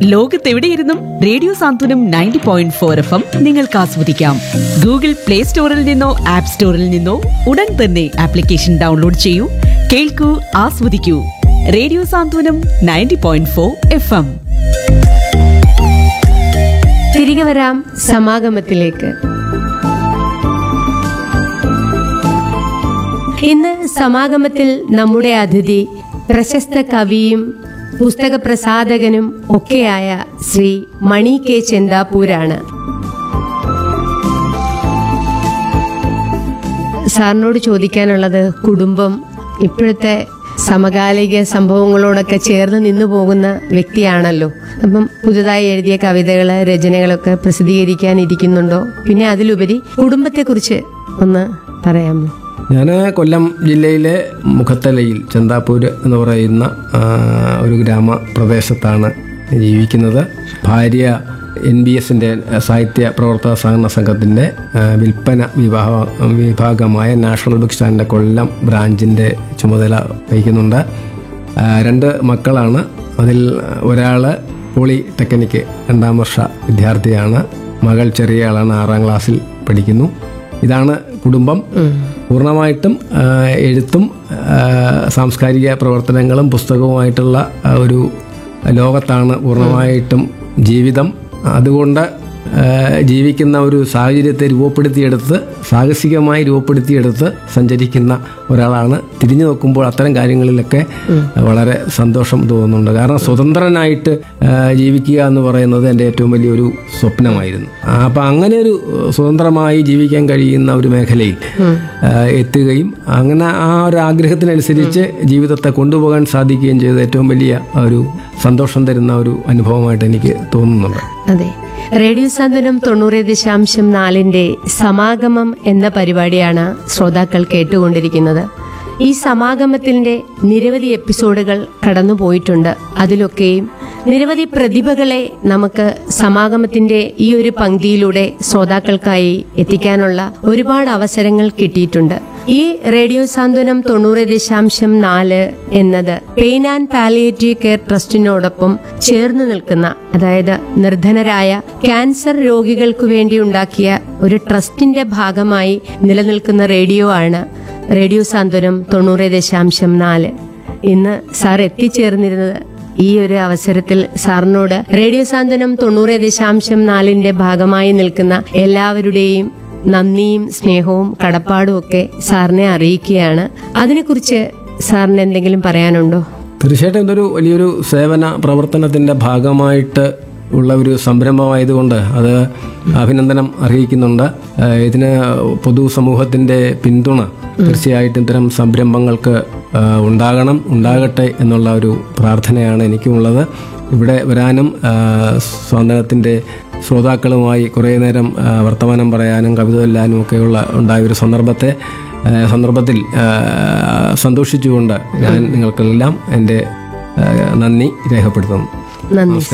ലോകത്തെവിടെയിരുന്നും radio Santhwanam ninety point four F M നിങ്ങൾക്ക് ആസ്വദിക്കാം Google play സ്റ്റോറിൽ നിന്നോ ആപ്പ് സ്റ്റോറിൽ നിന്നോ ഉടൻ തന്നെ ആപ്ലിക്കേഷൻ ഡൗൺലോഡ് ചെയ്യൂ കേൾക്കൂ ആസ്വദിക്കൂ radio Santhwanam ninety point four F M തിരികെ വരാം സമാഗമത്തിലേക്ക് ഇന്ന് സമാഗമത്തിൽ നമ്മുടെ അതിഥി പ്രശസ്ത കവിയും പുസ്തക പ്രസാധകനും ഒക്കെയായ ശ്രീ മണി കെ ചെന്താപ്പൂരാണ് സാറിനോട് ചോദിക്കാനുള്ളത് കുടുംബം ഇപ്പോഴത്തെ സമകാലിക സംഭവങ്ങളോടൊക്കെ ചേർന്ന് നിന്നു പോകുന്ന വ്യക്തിയാണല്ലോ അപ്പം പുതുതായി എഴുതിയ കവിതകള് രചനകളൊക്കെ പ്രസിദ്ധീകരിക്കാനിരിക്കുന്നുണ്ടോ പിന്നെ അതിലുപരി കുടുംബത്തെക്കുറിച്ച് ഒന്ന് പറയാമോ ഞാൻ കൊല്ലം ജില്ലയിലെ മുഖത്തലയിൽ ചന്താപ്പൂര് എന്ന് പറയുന്ന ആ, ഒരു ഗ്രാമപ്രദേശത്താണ് ജീവിക്കുന്നത് ഭാര്യ എൻ ബി എസിൻ്റെ സാഹിത്യ പ്രവർത്തക സഹകരണ സംഘത്തിൻ്റെ ആ, വിൽപ്പന വിഭാഗ വിഭാഗമായ നാഷണൽ ബുക്ക് സ്റ്റാൻഡിൻ്റെ കൊല്ലം ബ്രാഞ്ചിൻ്റെ ചുമതല വഹിക്കുന്നുണ്ട് ആ, രണ്ട് മക്കളാണ് അതിൽ ഒരാൾ പോളിടെക്നിക്ക് രണ്ടാം വർഷ വിദ്യാർത്ഥിയാണ് മകൾ ചെറിയ ആളാണ് ആറാം ക്ലാസ്സിൽ പഠിക്കുന്നു ഇതാണ് കുടുംബം പൂർണ്ണമായിട്ടും ആ, എഴുത്തും ആ, സാംസ്കാരിക പ്രവർത്തനങ്ങളും പുസ്തകവുമായിട്ടുള്ള ആ, ഒരു ലോകത്താണ് പൂർണ്ണമായിട്ടും ജീവിതം അതുകൊണ്ട് ആ, ജീവിക്കുന്ന ഒരു സാഹചര്യത്തെ രൂപപ്പെടുത്തിയെടുത്ത് സാഹസികമായി രൂപപ്പെടുത്തിയെടുത്ത് സഞ്ചരിക്കുന്ന ഒരാളാണ് തിരിഞ്ഞു നോക്കുമ്പോൾ അത്തരം കാര്യങ്ങളിലൊക്കെ വളരെ സന്തോഷം തോന്നുന്നുണ്ട് കാരണം സ്വതന്ത്രനായിട്ട് ആ, ജീവിക്കുക എന്ന് പറയുന്നത് എൻ്റെ ഏറ്റവും വലിയൊരു സ്വപ്നമായിരുന്നു ആ, അപ്പം അങ്ങനെ ഒരു സ്വതന്ത്രമായി ജീവിക്കാൻ കഴിയുന്ന ഒരു മേഖലയിൽ ആ, എത്തുകയും അങ്ങനെ ആ ഒരു ആഗ്രഹത്തിനനുസരിച്ച് ജീവിതത്തെ കൊണ്ടുപോകാൻ സാധിക്കുകയും ചെയ്ത ഏറ്റവും വലിയ ഒരു സന്തോഷം തരുന്ന ഒരു അനുഭവമായിട്ട് എനിക്ക് തോന്നുന്നുണ്ട് അതെ റേഡിയോ സാന്ത്വനം തൊണ്ണൂറ് ദശാംശം നാലിന്റെ സമാഗമം എന്ന പരിപാടിയാണ് ശ്രോതാക്കൾ കേട്ടുകൊണ്ടിരിക്കുന്നത് ഈ സമാഗമത്തിന്റെ നിരവധി എപ്പിസോഡുകൾ കടന്നുപോയിട്ടുണ്ട് അതിലൊക്കെയും നിരവധി പ്രതിഭകളെ നമുക്ക് സമാഗമത്തിന്റെ ഈ ഒരു പങ്ക്തിയിലൂടെ ശ്രോതാക്കൾക്കായി എത്തിക്കാനുള്ള ഒരുപാട് അവസരങ്ങൾ കിട്ടിയിട്ടുണ്ട് ഈ റേഡിയോ സാന്ത്വനം തൊണ്ണൂറ് ദശാംശം നാല് എന്നത് പെയിൻ ആൻഡ് പാലിയേറ്റീവ് കെയർ ട്രസ്റ്റിനോടൊപ്പം ചേർന്ന് നിൽക്കുന്ന അതായത് നിർധനരായ ക്യാൻസർ രോഗികൾക്ക് വേണ്ടി ഉണ്ടാക്കിയ ഒരു ട്രസ്റ്റിന്റെ ഭാഗമായി നിലനിൽക്കുന്ന റേഡിയോ ആണ് റേഡിയോ സാന്ത്വനം തൊണ്ണൂറ് ദശാംശം നാല് ഇന്ന് സാർ എത്തിച്ചേർന്നിരുന്നത് ഈ ഒരു അവസരത്തിൽ സാറിനോട് റേഡിയോ സാന്ത്വനം തൊണ്ണൂറ് ദശാംശം നാലിന്റെ ഭാഗമായി നിൽക്കുന്ന എല്ലാവരുടെയും നന്ദിയും സ്നേഹവും കടപ്പാടും ഒക്കെ സാറിനെ അറിയിക്കുകയാണ് അതിനെക്കുറിച്ച് സാറിന് എന്തെങ്കിലും പറയാനുണ്ടോ തീർച്ചയായിട്ടും ഇതൊരു വലിയൊരു സേവന പ്രവർത്തനത്തിൻ്റെ ഭാഗമായിട്ട് ഉള്ള ഒരു സംരംഭമായതുകൊണ്ട് അത് അഭിനന്ദനം അറിയിക്കുന്നുണ്ട് ഏഹ് ഇതിന് പൊതുസമൂഹത്തിൻ്റെ പിന്തുണ തീർച്ചയായിട്ടും ഇത്തരം സംരംഭങ്ങൾക്ക് ഏഹ് ഉണ്ടാകണം ഉണ്ടാകട്ടെ എന്നുള്ള ഒരു പ്രാർത്ഥനയാണ് എനിക്കുമുള്ളത് ഇവിടെ വരാനും ഏഹ് സ്വാതന്ത്ര്യത്തിൻ്റെ ശ്രോതാക്കളുമായി കുറേ നേരം ഏഹ് വർത്തമാനം പറയാനും കവിത ചൊല്ലാനും ഒക്കെയുള്ള ഉണ്ടായ ഒരു സന്ദർഭത്തെ ഏഹ് സന്ദർഭത്തിൽ ഏഹ് സന്തോഷിച്ചുകൊണ്ട് ഞാൻ നിങ്ങൾക്കെല്ലാം എൻ്റെ ഏഹ് നന്ദി രേഖപ്പെടുത്തുന്നു നന്ദി